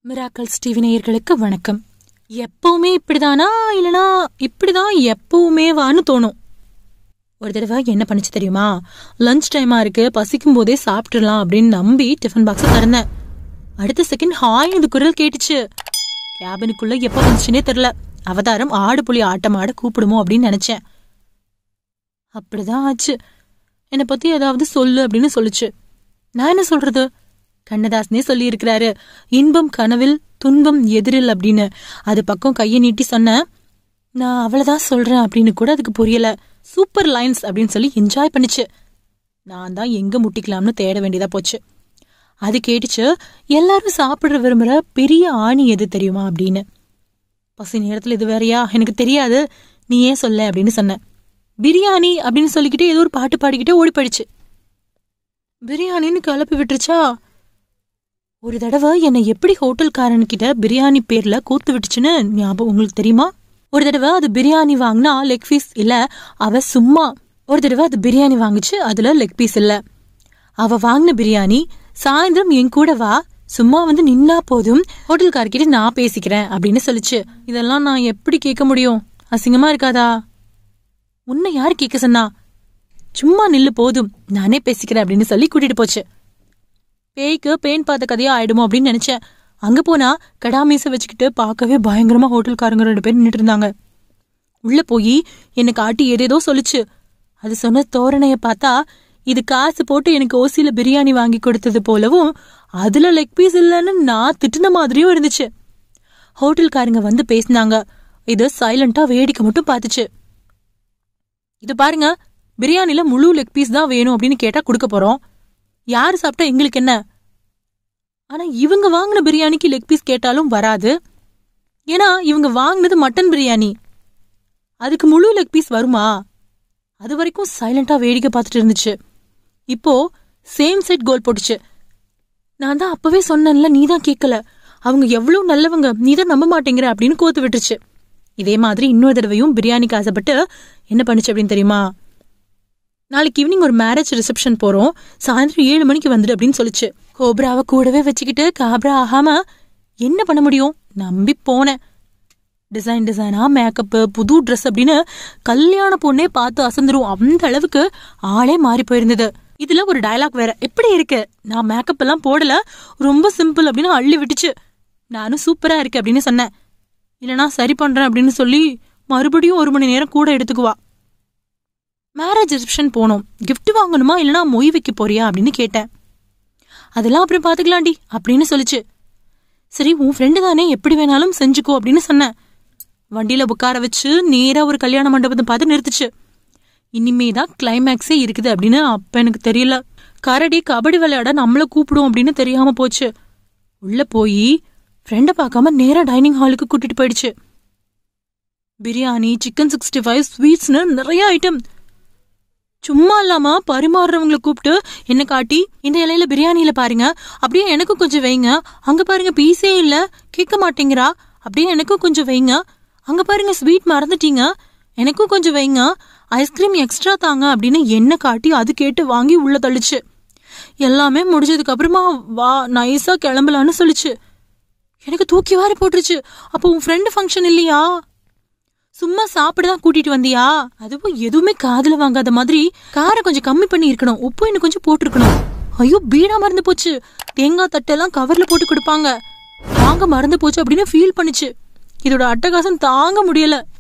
miracles TV நேயர்களுக்கு வணக்கம் எப்பவுமே இப்படிதானா இல்லனா இப்படிதான் எப்பவுமே வான்னு தோணும் ஒரு தடவை என்ன பண்ணுச்சு தெரியுமா லஞ்ச் டைமா இருக்கு பசிக்கும் போதே சாப்பிட்டுடலாம் அப்படின்னு நம்பி டிஃபன் பாக்ஸை திறந்தேன் அடுத்த செகண்ட் ஹாய் இந்த குரல் கேட்டுச்சு கேபினுக்குள்ள எப்ப வந்துச்சுன்னே தெரியல அவதாரம் ஆடு புலி ஆட்டம் ஆட கூப்பிடுமோ அப்படின்னு நினைச்சேன் அப்படிதான் ஆச்சு என்னை பத்தி ஏதாவது சொல்லு அப்படின்னு சொல்லுச்சு நான் என்ன சொல்றது கண்ணதாசனே சொல்லி இருக்கிறாரு இன்பம் கனவில் துன்பம் எதிரில் அப்படின்னு அது பக்கம் கையை நீட்டி சொன்னேன் நான் அவ்வளவுதான் சொல்றேன் அப்படின்னு கூட அதுக்கு புரியல சூப்பர் லைன்ஸ் அப்படின்னு சொல்லி என்ஜாய் பண்ணுச்சு நான் தான் எங்க முட்டிக்கலாம்னு தேட வேண்டியதா போச்சு அது கேட்டுச்சு எல்லாரும் சாப்பிடுற விரும்புற பெரிய ஆணி எது தெரியுமா அப்படின்னு பசி நேரத்துல இது வேறயா எனக்கு தெரியாது நீ ஏன் சொல்ல அப்படின்னு சொன்னேன் பிரியாணி அப்படின்னு சொல்லிக்கிட்டே ஏதோ ஒரு பாட்டு பாடிக்கிட்டே ஓடி போயிடுச்சு பிரியாணின்னு கிளப்பி விட்டுருச்சா ஒரு தடவை என்னை எப்படி ஹோட்டல்காரன்கிட்ட பிரியாணி பேர்ல கூத்து விட்டுச்சுன்னு ஞாபகம் உங்களுக்கு தெரியுமா ஒரு தடவை அது பிரியாணி வாங்கினா லெக் பீஸ் இல்ல அவ சும்மா ஒரு தடவை அது பிரியாணி வாங்குச்சு அதுல லெக் பீஸ் இல்ல அவ வாங்கின பிரியாணி சாயந்தரம் என் கூட வா சும்மா வந்து நின்னா போதும் ஹோட்டல்காரர்கிட்ட நான் பேசிக்கிறேன் அப்படின்னு சொல்லுச்சு இதெல்லாம் நான் எப்படி கேட்க முடியும் அசிங்கமா இருக்காதா உன்னை யாரு கேட்க சொன்னா சும்மா நில்லு போதும் நானே பேசிக்கிறேன் அப்படின்னு சொல்லி கூட்டிட்டு போச்சு பேய்க்கு பேன் பார்த்த கதையா ஆயிடுமோ அப்படின்னு நினைச்சேன் அங்க போனா கடாமீச வச்சுக்கிட்டு பார்க்கவே பயங்கரமா ஹோட்டல்காரங்க ரெண்டு பேர் நின்னுட்டு இருந்தாங்க உள்ள போய் என்னை காட்டி ஏதேதோ சொல்லுச்சு அது சொன்ன தோரணைய பார்த்தா இது காசு போட்டு எனக்கு ஓசியில பிரியாணி வாங்கி கொடுத்தது போலவும் அதுல லெக் பீஸ் இல்லைன்னு நான் திட்டுன மாதிரியும் இருந்துச்சு ஹோட்டல்காரங்க வந்து பேசினாங்க இது சைலண்டா வேடிக்கை மட்டும் பார்த்துச்சு இது பாருங்க பிரியாணில முழு லெக் பீஸ் தான் வேணும் அப்படின்னு கேட்டா கொடுக்க போறோம் யாரு சாப்பிட்டா எங்களுக்கு என்ன ஆனா இவங்க வாங்கின பிரியாணிக்கு லெக் பீஸ் கேட்டாலும் வராது ஏன்னா இவங்க வாங்கினது மட்டன் பிரியாணி அதுக்கு முழு லெக் பீஸ் வருமா அது வரைக்கும் சைலண்டா வேடிக்கை பார்த்துட்டு இருந்துச்சு இப்போ சேம் செட் கோல் போட்டுச்சு நான் தான் அப்பவே சொன்னேன்ல நீ தான் கேட்கல அவங்க எவ்வளவு நல்லவங்க நீ தான் நம்ப மாட்டேங்கிற அப்படின்னு கோத்து விட்டுருச்சு இதே மாதிரி இன்னொரு தடவையும் பிரியாணிக்கு ஆசைப்பட்டு என்ன பண்ணுச்சு அப்படின்னு தெரியுமா நாளைக்கு ஈவினிங் ஒரு மேரேஜ் ரிசப்ஷன் போறோம் சாயந்தரம் ஏழு மணிக்கு வந்துடு அப்படின்னு சொல்லுச்சு கோப்ராவை கூடவே வச்சுக்கிட்டு காப்ரா ஆகாம என்ன பண்ண முடியும் நம்பி போனேன் டிசைன் டிசைனா மேக்கப்பு புது ட்ரெஸ் அப்படின்னு கல்யாண பொண்ணே பார்த்து அசந்துரும் அந்த அளவுக்கு ஆளே மாறி போயிருந்தது இதுல ஒரு டயலாக் வேற எப்படி இருக்கு நான் மேக்கப் எல்லாம் போடல ரொம்ப சிம்பிள் அப்படின்னு அள்ளி விட்டுச்சு நானும் சூப்பரா இருக்கு அப்படின்னு சொன்னேன் இல்லனா சரி பண்றேன் அப்படின்னு சொல்லி மறுபடியும் ஒரு மணி நேரம் கூட எடுத்துக்குவா மேரேஜ் ரிசப்ஷன் போனோம் gift வாங்கணுமா இல்லனா மொய் வைக்க போறியா அப்படின்னு கேட்டேன் அதெல்லாம் அப்புறம் பாத்துக்கலாம்டி அப்படின்னு சொல்லுச்சு சரி உன் ஃப்ரெண்டு தானே எப்படி வேணாலும் செஞ்சுக்கோ அப்படின்னு சொன்னேன் வண்டியில உட்கார வச்சு நேரா ஒரு கல்யாண மண்டபத்தை பார்த்து நிறுத்துச்சு இனிமே தான் கிளைமேக்ஸே இருக்குது அப்படின்னு அப்ப எனக்கு தெரியல கரடி கபடி விளையாட நம்மள கூப்பிடும் அப்படின்னு தெரியாம போச்சு உள்ள போய் ஃப்ரெண்டை பார்க்காம நேரா டைனிங் ஹாலுக்கு கூட்டிட்டு போயிடுச்சு பிரியாணி சிக்கன் சிக்ஸ்டி ஃபைவ் ஸ்வீட்ஸ்னு நிறைய ஐட்டம் சும்மா இல்லாம பரிமாறுறவங்களை கூப்பிட்டு என்ன காட்டி இந்த இலையில பிரியாணியில பாருங்க அப்படியே எனக்கும் கொஞ்சம் வைங்க அங்க பாருங்க பீஸே இல்ல கேட்க மாட்டேங்கிறா அப்படியே எனக்கும் கொஞ்சம் வைங்க அங்க பாருங்க ஸ்வீட் மறந்துட்டீங்க எனக்கும் கொஞ்சம் வைங்க ஐஸ்கிரீம் எக்ஸ்ட்ரா தாங்க அப்படின்னு என்ன காட்டி அது கேட்டு வாங்கி உள்ள தள்ளுச்சு எல்லாமே முடிஞ்சதுக்கு அப்புறமா வா நைஸா கிளம்பலான்னு சொல்லுச்சு எனக்கு தூக்கி வாரி போட்டுருச்சு அப்போ உன் ஃப்ரெண்டு ஃபங்க்ஷன் இல்லையா சும்மா சாப்பிட தான் கூட்டிட்டு வந்தியா அதுவும் எதுவுமே காதுல வாங்காத மாதிரி காரை கொஞ்சம் கம்மி பண்ணி இருக்கணும் உப்பு இன்னும் கொஞ்சம் போட்டிருக்கணும் ஐயோ பீடா மறந்து போச்சு தேங்காய் தட்டெல்லாம் கவர்ல போட்டு கொடுப்பாங்க வாங்க மறந்து போச்சு அப்படின்னு ஃபீல் பண்ணுச்சு இதோட அட்டகாசம் தாங்க முடியல